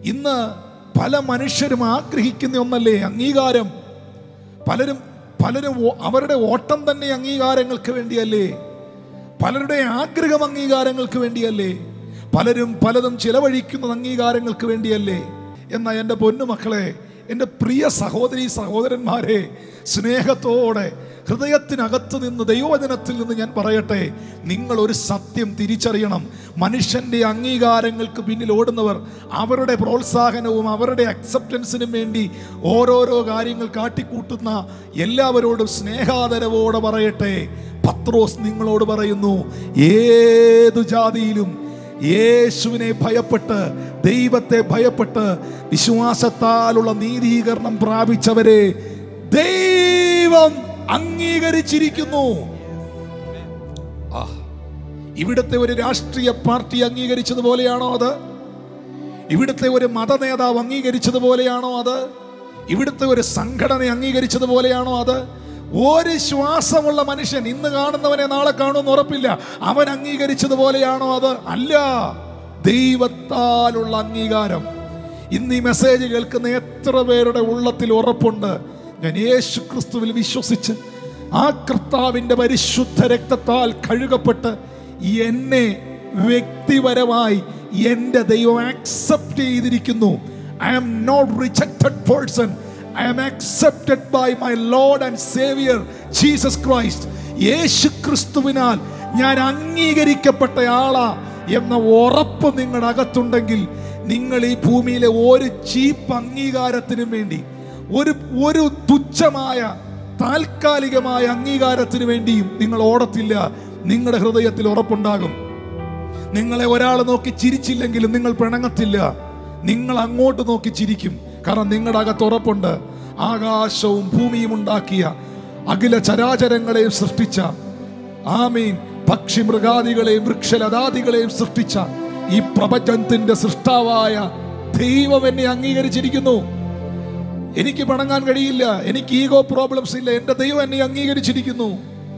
ഇന്ന് പല മനുഷ്യരും ആഗ്രഹിക്കുന്ന ഒന്നല്ലേ അംഗീകാരം പലരും പലരും ഓ- അവരുടെ ഓട്ടം തന്നെ അംഗീകാരങ്ങൾക്ക് വേണ്ടിയല്ലേ പലരുടെ ആഗ്രഹം അംഗീകാരങ്ങൾക്ക് വേണ്ടിയല്ലേ പലരും പലതും ചിലവഴിക്കുന്നത് അംഗീകാരങ്ങൾക്ക് വേണ്ടിയല്ലേ എന്നാ എൻ്റെ പൊന്നുമക്കളെ എൻ്റെ പ്രിയ സഹോദരി സഹോദരന്മാരെ സ്നേഹത്തോടെ ഹൃദയത്തിനകത്ത് നിന്ന് ദൈവവചനത്തിൽ നിന്ന് ഞാൻ പറയട്ടെ നിങ്ങൾ ഒരു സത്യം തിരിച്ചറിയണം മനുഷ്യന്റെ അംഗീകാരങ്ങൾക്ക് പിന്നിൽ ഓടുന്നവർ അവരുടെ പ്രോത്സാഹനവും അവരുടെ അക്സെപ്റ്റൻസിനും വേണ്ടി ഓരോരോ കാര്യങ്ങൾ കാട്ടിക്കൂട്ടുന്ന എല്ലാവരോടും സ്നേഹാദരവോടെ പറയട്ടെ പത്രോസ് നിങ്ങളോട് പറയുന്നു ഏതു ജാതിയിലും യേശുവിനെ ഭയപ്പെട്ട് ദൈവത്തെ ഭയപ്പെട്ട് വിശ്വാസത്താലുള്ള നീതീകരണം പ്രാപിച്ചവരെ ദൈവം അംഗീകരിച്ചിരിക്കുന്നു ആ ഇവിടുത്തെ ഒരു രാഷ്ട്രീയ പാർട്ടി അംഗീകരിച്ചതുപോലെയാണോ അത് ഇവിടുത്തെ ഒരു മത നേതാവ് അംഗീകരിച്ചതുപോലെയാണോ അത് ഇവിടുത്തെ ഒരു സംഘടന അംഗീകരിച്ചതുപോലെയാണോ അത് ഒരു ശ്വാസമുള്ള മനുഷ്യൻ ഇന്ന് കാണുന്നവനെ നാളെ കാണുമെന്ന് ഉറപ്പില്ല അവൻ അംഗീകരിച്ചതുപോലെയാണോ അത് അല്ല ദൈവത്താലുള്ള അംഗീകാരം ഇന്ന് ഈ മെസ്സേജ് കേൾക്കുന്ന എത്ര പേരുടെ ഉള്ളത്തിൽ ഉറപ്പുണ്ട് ഞാൻ യേശു ക്രിസ്തുവിൽ വിശ്വസിച്ച് ആ കർത്താവിൻ്റെ പരിശുദ്ധ രക്തത്താൽ കഴുകപ്പെട്ട് എന്നെ വ്യക്തിപരമായി എൻ്റെ ദൈവം ആക്സെപ്റ്റ് ചെയ്തിരിക്കുന്നു I am not rejected person I am accepted by my lord and saviour Jesus Christ Yeshu ക്രിസ്തുവിനാൽ ഞാൻ അംഗീകരിക്കപ്പെട്ട ആളാ എന്ന ഉറപ്പ് നിങ്ങളുടെ അകത്തുണ്ടെങ്കിൽ നിങ്ങൾ ഈ ഭൂമിയിലെ ഒരു ചീപ്പ് അംഗീകാരത്തിനും വേണ്ടി ഒരു ഒരു തുച്ഛമായ താൽക്കാലികമായ അംഗീകാരത്തിന് വേണ്ടിയും നിങ്ങൾ ഓടത്തില്ല നിങ്ങളുടെ ഹൃദയത്തിൽ ഉറപ്പുണ്ടാകും നിങ്ങളെ ഒരാൾ നോക്കി ചിരിച്ചില്ലെങ്കിലും നിങ്ങൾ പിണങ്ങത്തില്ല നിങ്ങൾ അങ്ങോട്ട് നോക്കി ചിരിക്കും കാരണം നിങ്ങളുടെ അകത്ത് ഉറപ്പുണ്ട് ആകാശവും ഭൂമിയും ഉണ്ടാക്കിയ അഖില ചരാചരങ്ങളെയും സൃഷ്ടിച്ച ആമീൻ പക്ഷി മൃഗാദികളെയും വൃക്ഷലതാദികളെയും സൃഷ്ടിച്ച ഈ പ്രപഞ്ചത്തിന്റെ സൃഷ്ടാവായ ദൈവം എന്നെ അംഗീകരിച്ചിരിക്കുന്നു എനിക്ക് പിണങ്ങാൻ കഴിയില്ല എനിക്ക് ഈഗോ പ്രോബ്ലംസ് ഇല്ല എൻ്റെ ദൈവം എന്നെ അംഗീകരിച്ചിരിക്കുന്നു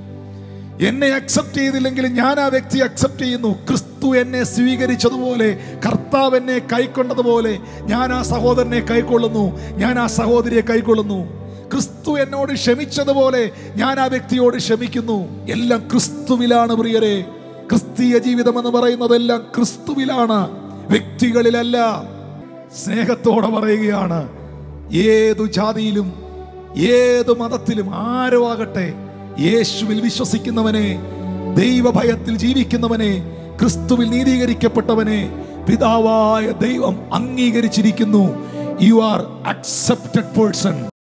എന്നെ അക്സെപ്റ്റ് ചെയ്തില്ലെങ്കിൽ ഞാൻ ആ വ്യക്തി അക്സെപ്റ്റ് ചെയ്യുന്നു ക്രിസ്തു എന്നെ സ്വീകരിച്ചതുപോലെ കർത്താവ് എന്നെ കൈക്കൊണ്ടതുപോലെ ഞാൻ ആ സഹോദരനെ കൈക്കൊള്ളുന്നു ഞാൻ ആ സഹോദരിയെ കൈക്കൊള്ളുന്നു ക്രിസ്തു എന്നോട് ക്ഷമിച്ചതുപോലെ ഞാൻ ആ വ്യക്തിയോട് ക്ഷമിക്കുന്നു എല്ലാം ക്രിസ്തുവിലാണ് പ്രിയരെ ക്രിസ്തീയ ജീവിതം എന്ന് പറയുന്നതെല്ലാം ക്രിസ്തുവിലാണ് വ്യക്തികളിലല്ല സ്നേഹത്തോടെ പറയുകയാണ് ഏതു ജാതിയിലും ഏതു മതത്തിലും ആരോ ആകട്ടെ യേശുവിൽ വിശ്വസിക്കുന്നവനെ ദൈവഭയത്തിൽ ജീവിക്കുന്നവനെ ക്രിസ്തുവിൽ നീതീകരിക്കപ്പെട്ടവനെ പിതാവായ ദൈവം അംഗീകരിച്ചിരിക്കുന്നു യു ആർ അക്സെപ്റ്റഡ് പേഴ്സൺ